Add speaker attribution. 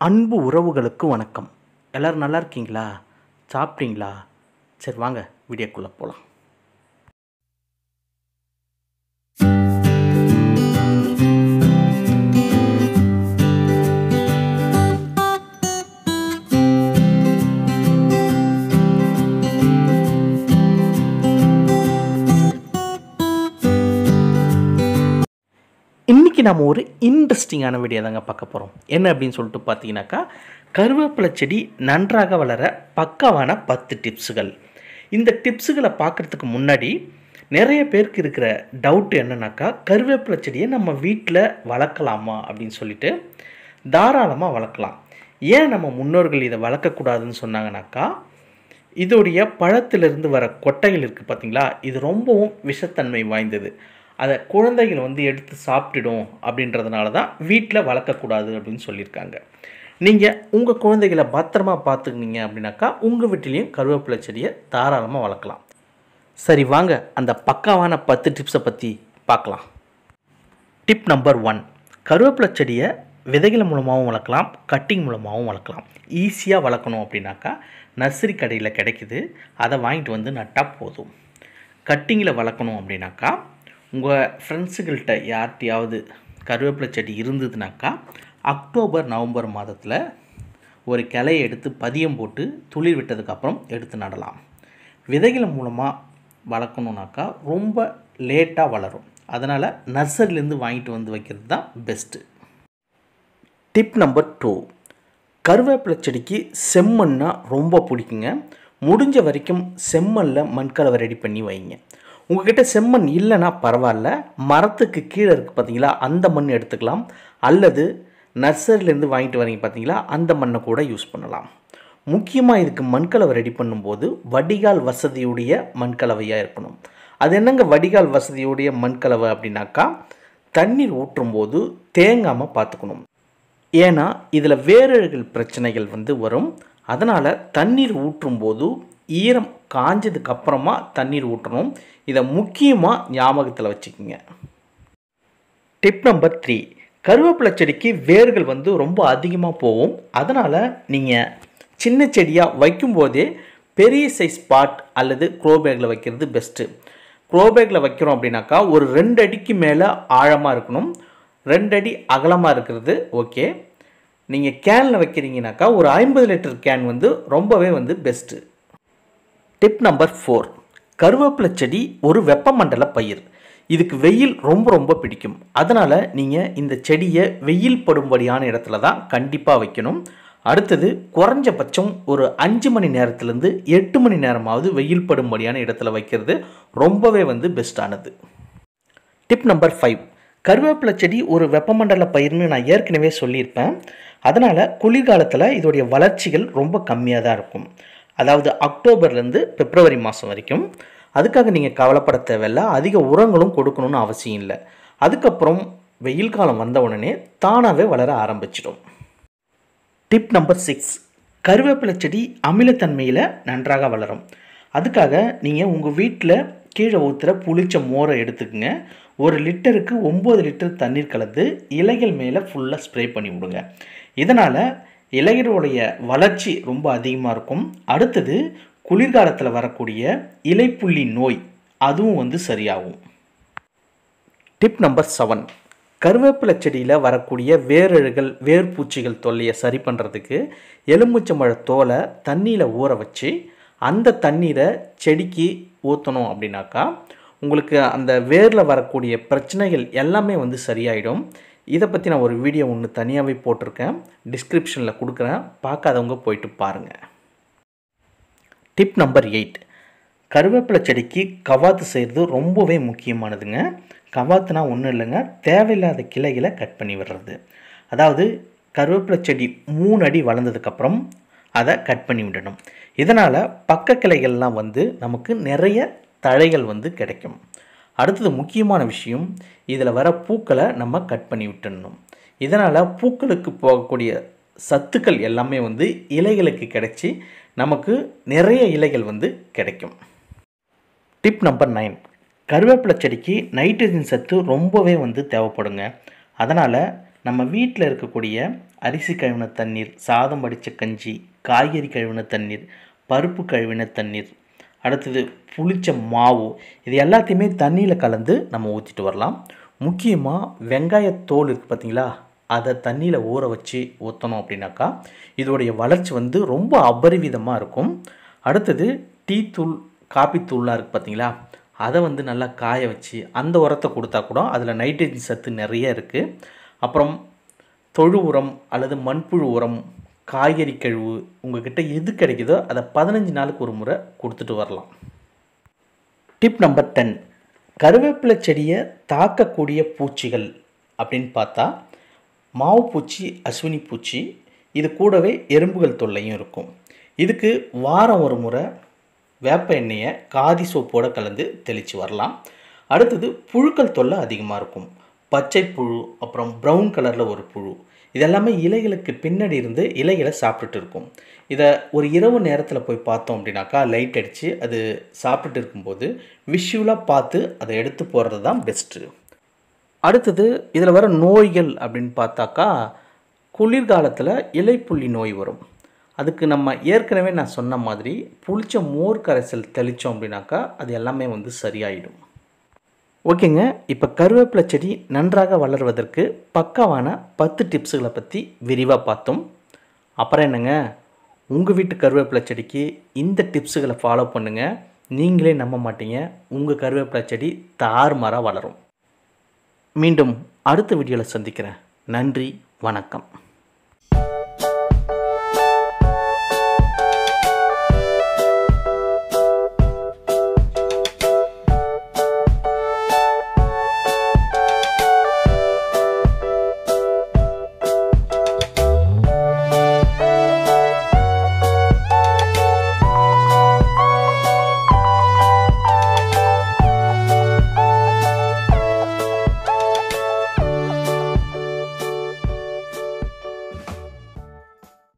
Speaker 1: அன்பு உறவுகளுக்கு வணக்கம் எல்லோரும் நல்லா இருக்கீங்களா சாப்பிட்டீங்களா சரி வாங்க வீடியோக்குள்ளே போகலாம் இன்றைக்கி நம்ம ஒரு இன்ட்ரெஸ்டிங்கான வீடியோ தாங்க பார்க்க போகிறோம் என்ன அப்படின்னு சொல்லிட்டு பார்த்தீங்கன்னாக்கா கருவேப்பிலை செடி நன்றாக வளர பக்காவான பத்து டிப்ஸுகள் இந்த டிப்ஸுகளை பார்க்குறதுக்கு முன்னாடி நிறைய பேருக்கு இருக்கிற டவுட் என்னன்னாக்கா கருவேப்பிலை செடியை நம்ம வீட்டில் வளர்க்கலாமா அப்படின்னு சொல்லிட்டு தாராளமாக வளர்க்கலாம் ஏன் நம்ம முன்னோர்கள் இதை வளர்க்கக்கூடாதுன்னு சொன்னாங்கனாக்கா இதோடைய பழத்திலிருந்து வர கொட்டைகள் இருக்குது பார்த்தீங்களா இது ரொம்பவும் விஷத்தன்மை வாய்ந்தது அதை குழந்தைகள் வந்து எடுத்து சாப்பிட்டுடும் அப்படின்றதுனால தான் வீட்டில் வளர்க்கக்கூடாது அப்படின்னு சொல்லியிருக்காங்க நீங்கள் உங்கள் குழந்தைகளை பத்திரமா பார்த்துக்கினீங்க அப்படின்னாக்கா உங்கள் வீட்டிலையும் கருவேப்பிலை செடியை தாராளமாக வளர்க்கலாம் சரி வாங்க அந்த பக்காவான பத்து டிப்ஸை பற்றி பார்க்கலாம் டிப் நம்பர் ஒன் கருவேப்பிலை செடியை விதைகள் மூலமாகவும் வளர்க்கலாம் கட்டிங் மூலமாகவும் வளர்க்கலாம் ஈஸியாக வளர்க்கணும் அப்படின்னாக்கா நர்சரி கடையில் கிடைக்குது அதை வாங்கிட்டு வந்து நட்டால் போதும் கட்டிங்கில் வளர்க்கணும் அப்படின்னாக்கா உங்கள் ஃப்ரெண்ட்ஸுகள்கிட்ட யார்கிட்டையாவது கருவேப்பிலை செடி இருந்ததுனாக்கா அக்டோபர் நவம்பர் மாதத்தில் ஒரு கிளையை எடுத்து பதியம் போட்டு துளிர் விட்டதுக்கப்புறம் எடுத்து நடலாம் விதைகள் மூலமாக வளர்க்கணுனாக்கா ரொம்ப லேட்டாக வளரும் அதனால் நர்சரிலேருந்து வாங்கிட்டு வந்து வைக்கிறது தான் பெஸ்ட்டு டிப் நம்பர் டூ கருவேப்பிலை செடிக்கு செம்மண்ணா ரொம்ப பிடிக்குங்க முடிஞ்ச வரைக்கும் செம்மண்ணில் மண்கலவை ரெடி பண்ணி வைங்க உங்ககிட்ட செம்மண் இல்லைன்னா பரவாயில்ல மரத்துக்கு கீழே இருக்குது பார்த்தீங்களா அந்த மண் எடுத்துக்கலாம் அல்லது நர்சரிலேருந்து வாங்கிட்டு வரீங்க பார்த்தீங்களா அந்த மண்ணை கூட யூஸ் பண்ணலாம் முக்கியமாக இதுக்கு மண்கலவை ரெடி பண்ணும்போது வடிகால் வசதியுடைய மண்கலவையாக இருக்கணும் அது என்னங்க வடிகால் வசதியுடைய மண்கலவை அப்படின்னாக்கா தண்ணீர் ஊற்றும்போது தேங்காமல் பார்த்துக்கணும் ஏன்னா இதில் வேரழுகள் பிரச்சனைகள் வந்து வரும் அதனால் தண்ணீர் ஊற்றும்போது ஈரம் காஞ்சதுக்கு அப்புறமா தண்ணீர் ஊற்றணும் இதை முக்கியமாக ஞாபகத்தில் வச்சுக்கோங்க டிப் நம்பர் த்ரீ கருவேப்பிலை செடிக்கு வேர்கள் வந்து ரொம்ப அதிகமாக போகும் அதனால் நீங்கள் சின்ன செடியாக வைக்கும்போதே பெரிய சைஸ் பாட் அல்லது க்ரோ பேக்கில் வைக்கிறது பெஸ்ட்டு க்ரோ பேக்கில் வைக்கிறோம் அப்படின்னாக்கா ஒரு ரெண்டு அடிக்கு மேலே ஆழமாக இருக்கணும் ரெண்டு அடி அகலமாக இருக்கிறது ஓகே நீங்கள் கேனில் வைக்கிறீங்கனாக்கா ஒரு ஐம்பது லிட்டர் கேன் வந்து ரொம்பவே வந்து பெஸ்ட்டு டிப் நம்பர் ஃபோர் கருவேப்பிலை செடி ஒரு வெப்பமண்டல பயிர் இதுக்கு வெயில் ரொம்ப ரொம்ப பிடிக்கும் அதனால் நீங்கள் இந்த செடியை வெயில் படும்படியான இடத்துல தான் கண்டிப்பாக வைக்கணும் அடுத்தது குறைஞ்சபட்சம் ஒரு அஞ்சு மணி நேரத்துலேருந்து எட்டு மணி நேரமாவது வெயில் படும்படியான இடத்துல வைக்கிறது ரொம்பவே வந்து பெஸ்ட்டானது டிப் நம்பர் ஃபைவ் கருவேப்பிலை செடி ஒரு வெப்பமண்டல பயிர்னு நான் ஏற்கனவே சொல்லியிருப்பேன் அதனால் குளிர்காலத்தில் இதோடைய வளர்ச்சிகள் ரொம்ப கம்மியாக தான் இருக்கும் அதாவது அக்டோபர்லேருந்து பிப்ரவரி மாதம் வரைக்கும் அதுக்காக நீங்கள் கவலைப்பட தேவையில்ல அதிக உரங்களும் கொடுக்கணும்னு அவசியம் இல்லை அதுக்கப்புறம் வெயில் காலம் வந்த உடனே தானாகவே வளர ஆரம்பிச்சிடும் டிப் நம்பர் சிக்ஸ் கருவேப்பிலை செடி அமிலத்தன்மையில் நன்றாக வளரும் அதுக்காக நீங்கள் உங்கள் வீட்டில் கீழே ஊற்றுற புளிச்ச மோரை எடுத்துக்கங்க ஒரு லிட்டருக்கு ஒம்பது லிட்டர் தண்ணீர் கலந்து இலைகள் மேலே ஃபுல்லாக ஸ்ப்ரே பண்ணி விடுங்க இதனால் இலைகளுடைய வளர்ச்சி ரொம்ப அதிகமாக இருக்கும் அடுத்தது குளிர்காலத்தில் வரக்கூடிய இலைப்புள்ளி நோய் அதுவும் வந்து சரியாகும் டிப் நம்பர் செவன் கருவேப்பிலை செடியில் வரக்கூடிய வேரழுகள் வேர்பூச்சிகள் தொல்லையை சரி பண்ணுறதுக்கு எலுமிச்சம்பழ தோலை தண்ணியில் ஊற வச்சு அந்த தண்ணீரை செடிக்கு ஊற்றணும் அப்படின்னாக்கா உங்களுக்கு அந்த வேரில் வரக்கூடிய பிரச்சனைகள் எல்லாமே வந்து சரியாயிடும் இதை பற்றி நான் ஒரு வீடியோ ஒன்று தனியாகவே போட்டிருக்கேன் டிஸ்கிரிப்ஷனில் கொடுக்குறேன் பார்க்காதவங்க போயிட்டு பாருங்கள் டிப் நம்பர் எயிட் கருவேப்பிலை செடிக்கு கவாத்து செய்கிறது ரொம்பவே முக்கியமானதுங்க கவாத்துனா ஒன்றும் இல்லைங்க தேவையில்லாத கிளைகளை கட் பண்ணி விடுறது அதாவது கருவேப்பிலை செடி மூணு அடி வளர்ந்ததுக்கப்புறம் அதை கட் பண்ணி விடணும் இதனால் பக்க கிளைகள்லாம் வந்து நமக்கு நிறைய தழைகள் வந்து கிடைக்கும் அடுத்தது முக்கியமான விஷயம் இதில் வர பூக்களை நம்ம கட் பண்ணி விட்டுடணும் இதனால் பூக்களுக்கு போகக்கூடிய சத்துக்கள் எல்லாமே வந்து இலைகளுக்கு கிடைச்சி நமக்கு நிறைய இலைகள் வந்து கிடைக்கும் டிப் நம்பர் நைன் கருவேப்பிலை செடிக்கு நைட்ரஜன் சத்து ரொம்பவே வந்து தேவைப்படுங்க அதனால் நம்ம வீட்டில் இருக்கக்கூடிய அரிசி கழுவின தண்ணீர் சாதம் வடித்த கஞ்சி காய்கறி கழுவின தண்ணீர் பருப்பு கழுவின தண்ணீர் அடுத்தது புளிச்ச மாவு இது எல்லாத்தையுமே தண்ணியில் கலந்து நம்ம ஊற்றிட்டு வரலாம் முக்கியமாக வெங்காயத்தோல் இருக்குது பார்த்தீங்களா அதை தண்ணியில் ஊற வச்சு ஊற்றணும் அப்படின்னாக்கா இதோடைய வளர்ச்சி வந்து ரொம்ப அபரிவிதமாக இருக்கும் அடுத்தது டீ தூள் காப்பி தூள்லாம் இருக்குது பார்த்தீங்களா அதை வந்து நல்லா காய வச்சு அந்த உரத்தை கொடுத்தா கூட அதில் நைட்ரஜன் சத்து நிறைய இருக்குது அப்புறம் தொழு உரம் அல்லது மண்புழு உரம் காய்கறி கழிவு உங்ககிட்ட எது கிடைக்குதோ அதை பதினஞ்சு நாளுக்கு ஒரு முறை கொடுத்துட்டு வரலாம் டிப் நம்பர் டென் கருவேப்பிலை செடியை தாக்கக்கூடிய பூச்சிகள் அப்படின்னு பார்த்தா மாவு பூச்சி அஸ்வினி பூச்சி இது கூடவே எறும்புகள் தொல்லையும் இருக்கும் இதுக்கு வாரம் ஒரு முறை வேப்ப எண்ணெயை காதி சோப்போடு கலந்து தெளித்து வரலாம் அடுத்தது புழுக்கள் தொல்லை அதிகமாக இருக்கும் பச்சை புழு அப்புறம் ப்ரௌன் கலரில் ஒரு புழு இதெல்லாமே இலைகளுக்கு பின்னாடி இருந்து இலைகளை சாப்பிட்டுட்டு இருக்கும் இதை ஒரு இரவு நேரத்தில் போய் பார்த்தோம் அப்படின்னாக்கா லைட் அடித்து அது சாப்பிட்டுட்டு இருக்கும்போது விஷுவலாக பார்த்து அதை எடுத்து போகிறது தான் பெஸ்ட்டு அடுத்தது இதில் வர நோய்கள் அப்படின்னு பார்த்தாக்கா குளிர்காலத்தில் இலைப்புள்ளி நோய் வரும் அதுக்கு நம்ம ஏற்கனவே நான் சொன்ன மாதிரி புளிச்ச மோர் கரைசல் தெளித்தோம் அப்படின்னாக்கா அது எல்லாமே வந்து சரியாயிடும் ஓகேங்க இப்போ கருவேப்பிலை செடி நன்றாக வளர்வதற்கு பக்காவான பத்து டிப்ஸுகளை பற்றி விரிவாக பார்த்தோம் அப்புறம் என்னங்க உங்கள் வீட்டு கருவேப்பிலை செடிக்கு இந்த டிப்ஸுகளை ஃபாலோ பண்ணுங்கள் நீங்களே நம்ப மாட்டீங்க உங்கள் கருவேப்பிலை செடி தாறுமாறாக வளரும் மீண்டும் அடுத்த வீடியோவில் சந்திக்கிறேன் நன்றி வணக்கம்